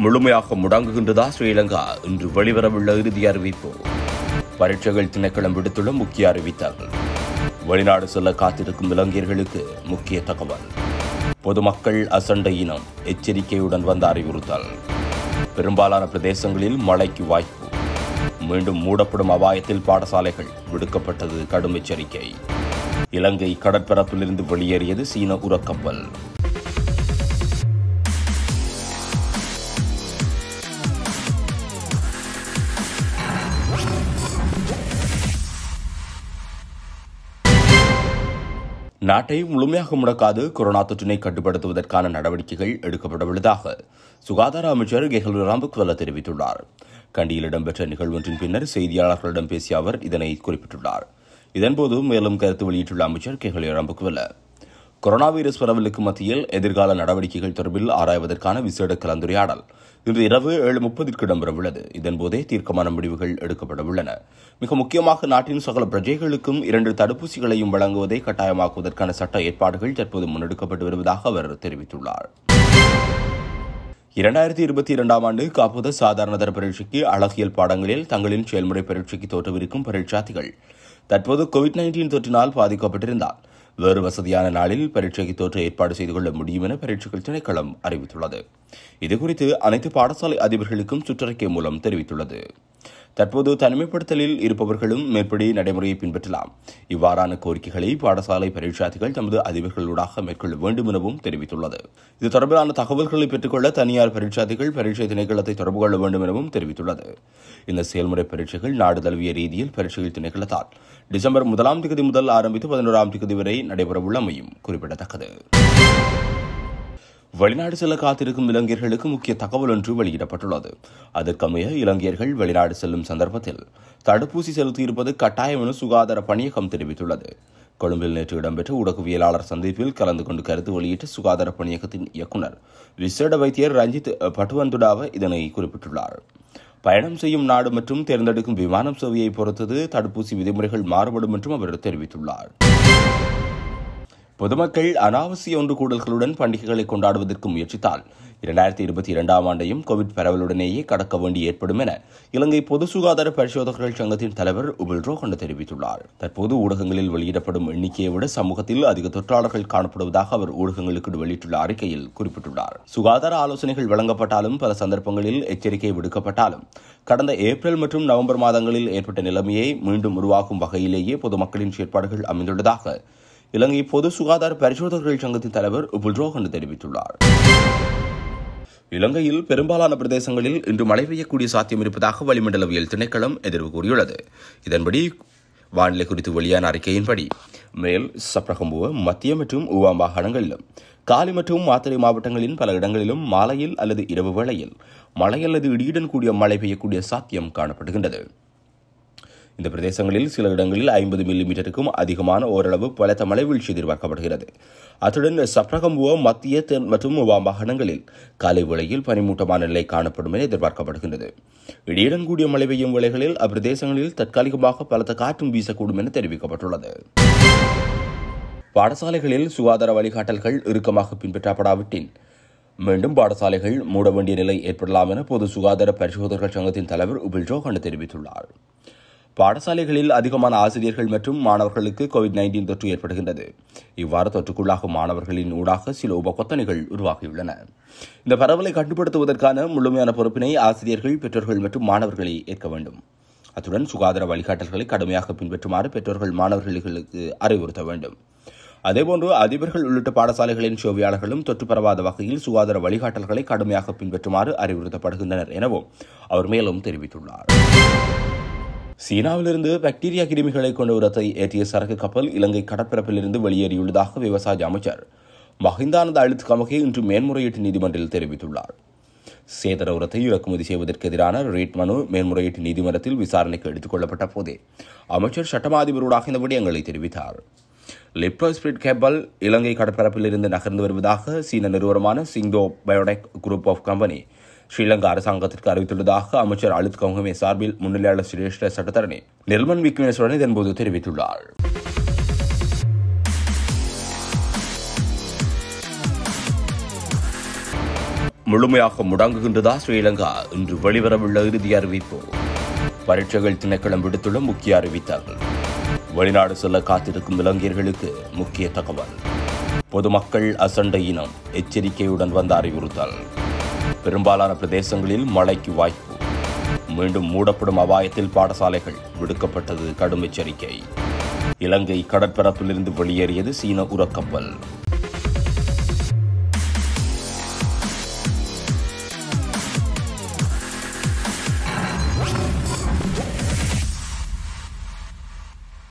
முழுமையாக முடங்குகின்றதா ஸ்ரீலங்கா இன்று வெளிவரவுள்ள இறுதி அறிவிப்பு பரீட்சைகள் திணைக்களம் விடுத்துள்ள முக்கிய அறிவித்தார் வெளிநாடு செல்ல காத்திருக்கும் இளைஞர்களுக்கு முக்கிய தகவல் பொதுமக்கள் அசண்டை இனம் எச்சரிக்கையுடன் வந்த அறிவுறுத்தல் பெரும்பாலான பிரதேசங்களில் மழைக்கு வாய்ப்பு மீண்டும் மூடப்படும் அபாயத்தில் பாடசாலைகள் விடுக்கப்பட்டது கடும் எச்சரிக்கை இலங்கை கடற்பரப்பிலிருந்து வெளியேறியது சீன உரக்கப்பல் நாட்டை முழுமையாக முடக்காது கொரோனா தொற்றினை கட்டுப்படுத்துவதற்கான நடவடிக்கைகள் எடுக்கப்படவுள்ளதாக சுகாதார அமைச்சர் கெஹல் ராம்புக்வல தெரிவித்துள்ளார் கண்டியில் இடம்பெற்ற நிகழ்வொன்றின் பின்னர் செய்தியாளர்களிடம் பேசிய அவர் இதனை குறிப்பிட்டுள்ளார் இதன்போது மேலும் கருத்து வெளியிட்டுள்ள அமைச்சர் கெஹல் ராம்புக்வல கொரோனா வைரஸ் பரவலுக்கு மத்தியில் எதிர்கால நடவடிக்கைகள் தொடர்பில் ஆராய்வதற்கான விசேட கலந்துரையாடல் இன்று இரவு ஏழு முப்பதிற்கு இடம்பெறவுள்ளது இதன்போதே தீர்க்கமான முடிவுகள் எடுக்கப்பட உள்ளன மிக முக்கியமாக நாட்டின் சகல பிரஜைகளுக்கும் இரண்டு தடுப்பூசிகளையும் வழங்குவதை கட்டாயமாக்குவதற்கான சட்ட ஏற்பாடுகள் தற்போது முன்னெடுக்கப்பட்டு வருவதாக அவர் தெரிவித்துள்ளார் இரண்டாயிரத்தி இருபத்தி இரண்டாம் ஆண்டு காப்போது சாதாரண தர பரீட்சைக்கு அழகியல் பாடங்களில் தங்களின் செயல்முறை பரீட்சைக்கு தோற்றவிருக்கும் பரீட்சார்த்திகள் தற்போது கோவிட் நைன்டீன் தொற்றினால் பாதிக்கப்பட்டிருந்தால் வேறு வசதியான நாளில் பரீட்சைக்கு தோற்ற ஏற்பாடு செய்து கொள்ள முடியும் என பரீட்சைகள் திணைக்களம் அறிவித்துள்ளது இதுகுறித்து அனைத்து பாடசாலை அதிபர்களுக்கும் சுற்றறிக்கை மூலம் தெரிவித்துள்ளது தற்போது தனிமைப்படுத்தலில் இருப்பவர்களும் மேற்படி நடைமுறையை பின்பற்றலாம் இவ்வாறான கோரிக்கைகளை பாடசாலை பரீட்சார்த்திகள் தமது அதிபர்களூடாக மேற்கொள்ள வேண்டும் எனவும் தெரிவித்துள்ளது இது தொடர்பிலான தகவல்களை பெற்றுக்கொள்ள தனியார் பரீட்சார்த்திகள் பரீட்சை திணைக்களத்தை தொடர்பு கொள்ள வேண்டும் எனவும் தெரிவித்துள்ளது இந்த செயல்முறை பரீட்சைகள் நாடு தழுவிய ரீதியில் பரீட்சைகள் திணைக்களத்தால் டிசம்பர் முதலாம் தேதி முதல் ஆரம்பித்து பதினோராம் தேதி வரை நடைபெறவுள்ளமையும் குறிப்பிடத்தக்கது வெளிநாடு செல்ல காத்திருக்கும் இளைஞர்களுக்கு முக்கிய தகவல் ஒன்று வெளியிடப்பட்டுள்ளது அதற்கமைய இளைஞர்கள் வெளிநாடு செல்லும் சந்தர்ப்பத்தில் தடுப்பூசி செலுத்தியிருப்பது கட்டாயம் என சுகாதார பணியகம் தெரிவித்துள்ளது கொழும்பில் நேற்று இடம்பெற்ற ஊடகவியலாளர் சந்திப்பில் கலந்து கொண்டு கருத்து வெளியிட்ட சுகாதார பணியகத்தின் இயக்குநர் விசேட வைத்தியர் ரஞ்சித் பட்டுவந்துடாவ இதனை குறிப்பிட்டுள்ளார் பயணம் செய்யும் நாடு மற்றும் தேர்ந்தெடுக்கும் விமானம் சேவையை பொறுத்தது தடுப்பூசி விதிமுறைகள் மாறுபடும் என்றும் அவர் தெரிவித்துள்ளார் பொதுமக்கள் அனாவசிய ஒன்று கூடல்களுடன் பண்டிகைகளை கொண்டாடுவதற்கு முயற்சித்தால் இரண்டாயிரத்தி இருபத்தி இரண்டாம் ஆண்டையும் கோவிட் பரவலுடனேயே கடக்க வேண்டி ஏற்படும் என இலங்கை பொது சுகாதார பரிசோதகர்கள் சங்கத்தின் தலைவர் உபில் ரோகண்ட தெரிவித்துள்ளார் தற்போது ஊடகங்களில் வெளியிடப்படும் எண்ணிக்கையை விட சமூகத்தில் அதிக தொற்றாளர்கள் காணப்படுவதாக அவர் ஊடகங்களுக்கு வெளியிட்டுள்ள அறிக்கையில் குறிப்பிட்டுள்ளார் சுகாதார ஆலோசனைகள் வழங்கப்பட்டாலும் பல சந்தர்ப்பங்களில் எச்சரிக்கை விடுக்கப்பட்டாலும் கடந்த ஏப்ரல் மற்றும் நவம்பர் மாதங்களில் ஏற்பட்ட நிலைமையை மீண்டும் உருவாக்கும் வகையிலேயே பொதுமக்களின் செயற்பாடுகள் அமைந்துள்ளதாக இலங்கை பொது சுகாதார பரிசோதகர்கள் சங்கத்தின் தலைவர் உபுல்ரோகன் தெரிவித்துள்ளார் இலங்கையில் பெரும்பாலான பிரதேசங்களில் இன்று மழை பெய்யக்கூடிய சாத்தியம் இருப்பதாக வளிமண்டலவியல் திணைக்களம் எதிர்வு கூறியுள்ளது இதன்படி வானிலை குறித்து வெளியான அறிக்கையின்படி மேல் சப்ரகம்புவ மத்திய மற்றும் ஊவா மாகாணங்களிலும் காலி மற்றும் மாத்தறை மாவட்டங்களின் பல இடங்களிலும் மாலையில் அல்லது இரவு வேளையில் மழை அல்லது இடியுடன் கூடிய மழை பெய்யக்கூடிய சாத்தியம் காணப்படுகின்றது இந்த பிரதேசங்களில் சில இடங்களில் ஐம்பது மில்லி மீட்டருக்கும் அதிகமான ஓரளவு பலத்த மழை வீழ்ச்சி எதிர்பார்க்கப்படுகிறது அத்துடன் சப்ரகம்புவ மத்திய தென் மற்றும் மாகாணங்களில் காலை வேளையில் பனிமூட்டமான நிலை காணப்படும் என எதிர்பார்க்கப்படுகின்றது இடியுடன் கூடிய மழை பெய்யும் வேளைகளில் அப்பிரதேசங்களில் தற்காலிகமாக பலத்த காற்றும் வீசக்கூடும் என தெரிவிக்கப்பட்டுள்ளது பாடசாலைகளில் சுகாதார வழிகாட்டல்கள் இறுக்கமாக பின்பற்றப்படாவிட்டின் மீண்டும் பாடசாலைகள் மூட வேண்டிய நிலை ஏற்படலாம் என பொது சுகாதார பரிசோதகர்கள் சங்கத்தின் தலைவர் உபில் ஜோகன் தெரிவித்துள்ளார் பாடசாலைகளில் அதிகமான ஆசிரியர்கள் மற்றும் மாணவர்களுக்கு கோவிட் நைன்டீன் தொற்று ஏற்படுகின்றது இவ்வாறு தொற்றுக்குள்ளாகும் மாணவர்களின் ஊடாக சில உபகொத்தனைகள் உருவாகியுள்ளன இந்த பரவலை கட்டுப்படுத்துவதற்கான முழுமையான பொறுப்பினை ஆசிரியர்கள் பெற்றோர்கள் மற்றும் மாணவர்களை ஏற்க வேண்டும் அத்துடன் சுகாதார வழிகாட்டல்களை கடுமையாக பின்பற்றுமாறு பெற்றோர்கள் மாணவர்களுக்கு அறிவுறுத்த வேண்டும் அதேபோன்று அதிபர்கள் உள்ளிட்ட பாடசாலைகளின் சேவையாளர்களும் தொற்று பரவாத வகையில் சுகாதார வழிகாட்டல்களை கடுமையாக பின்பற்றுமாறு அறிவுறுத்தப்படுகின்றனர் எனவும் அவர் மேலும் தெரிவித்துள்ளார் சீனாவிலிருந்து பாக்டீரியா கிருமிகளை கொண்ட உரத்தை ஏற்றிய சரக்கு கப்பல் இலங்கை கடற்பரப்பிலிருந்து வெளியேறியுள்ளதாக விவசாய அமைச்சர் மஹிந்தானந்த அழுத் கமகே இன்று மேன்முறையீட்டு நீதிமன்றில் தெரிவித்துள்ளார் சேதர உரத்தை இறக்குமதி செய்வதற்கு எதிரான ரேட் மனு மேன்முறையீட்டு நீதிமன்றத்தில் விசாரணைக்கு எடுத்துக் கொள்ளப்பட்ட போதே அமைச்சர் சட்டமாதிபரோடாக இந்த விடயங்களை தெரிவித்தார் லிப்ரோஸ்பிரிட் கேபல் இலங்கை கடற்பரப்பில் இருந்து நகர்ந்து வருவதாக சீன நிறுவனமான Qingdao biotech group of company Sri Lanka அரசாங்கத்திற்கு அறிவித்துள்ளதாக அமைச்சர் அழுத் கவுங்கமே சார்பில் முன்னிலையாளர் சிரேஷ்ட சட்டத்தரணி நிர்மன் விக்னேஸ்வரன் இதன்போது தெரிவித்துள்ளார் முழுமையாக முடங்குகின்றதா ஸ்ரீலங்கா இன்று வெளிவரவுள்ள இறுதி அறிவிப்பு பரீட்சைகள் திணைக்களம் விடுத்துள்ள முக்கிய அறிவித்தல் வெளிநாடு செல்ல காத்திருக்கும் இளைஞர்களுக்கு முக்கிய தகவல் பொதுமக்கள் அசண்டை இனம் எச்சரிக்கையுடன் வந்த அறிவுறுத்தல் பெரும்பாலான பிரதேசங்களில் மழைக்கு வாய்ப்பு மீண்டும் மூடப்படும் அபாயத்தில் பாடசாலைகள் விடுக்கப்பட்டது கடும் எச்சரிக்கை இலங்கை கடற்பரப்பிலிருந்து வெளியேறியது சீன உரக்கப்பல்